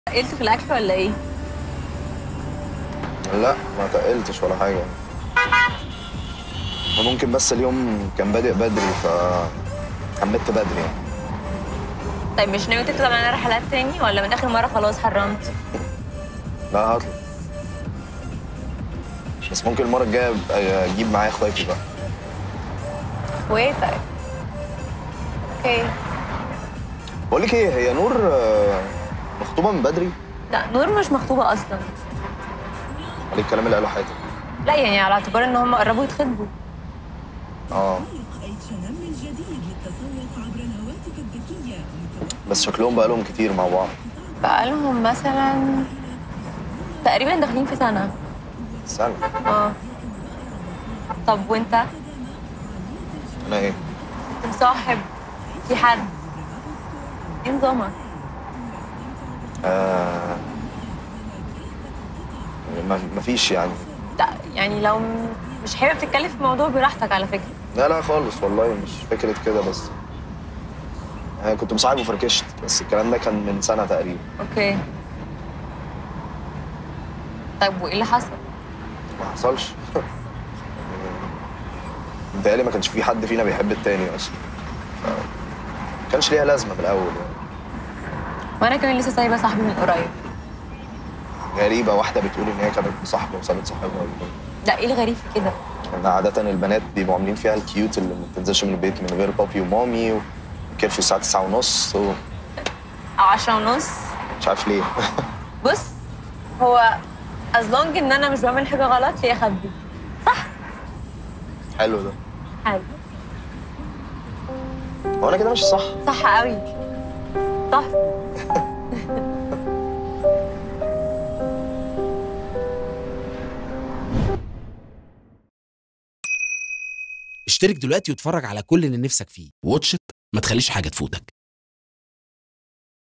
تقلت في الاكل ولا ايه؟ لا ما تقلتش ولا حاجه ممكن بس اليوم كان بادئ بدري ف حمدت بدري يعني طيب مش ناوي تطلع معانا رحلات تاني ولا من اخر مره خلاص حرمت؟ لا هطلع بس ممكن المره الجايه أبقى اجيب معايا اخواتي بقى اخواتك اوكي بقول لك ايه هي نور آه، مخطوبه من بدري لا نور مش مخطوبه اصلا على الكلام اللي قاله حاتم لا يعني على اعتبار ان هم قربوا يتخطبوا اه بس شكلهم بقى لهم كتير مع بعض بقالهم مثلا تقريبا داخلين في سنه سنه اه طب وانت انا ايه مصاحب في حد ايه نظامك؟ آه ما مفيش يعني لا يعني لو م- مش حابب تتكلم في الموضوع براحتك على فكره لا لا خالص والله مش فكرة كده بس أنا كنت مصاحب وفركشت بس الكلام ده كان من سنة تقريبا اوكي طيب وايه اللي حصل؟ ما حصلش متهيألي ما كانش في حد فينا بيحب التاني أصلا ف- ما كانش ليها لازمة من الأول يعني وانا كمان لسه سايبه صاحبي من قريب غريبة واحدة بتقول إن هي كانت مصاحبة وسابت صاحبها لا ايه الغريب في كده؟ لأن عادة البنات بيبقوا عاملين فيها الكيوت اللي ما بتنزلش من البيت من غير بابي ومامي وكرفيو الساعة 9 ونص ومش او عشرة ونص عارف ليه بص هو از لونج ان انا مش بعمل حاجه غلط ليه اخبي صح حلو ده حلو هو أنا كده مش صح صح قوي تحفه اشترك دلوقتي واتفرج على كل اللي نفسك فيه واتش إت، ما تخليش حاجة تفوتك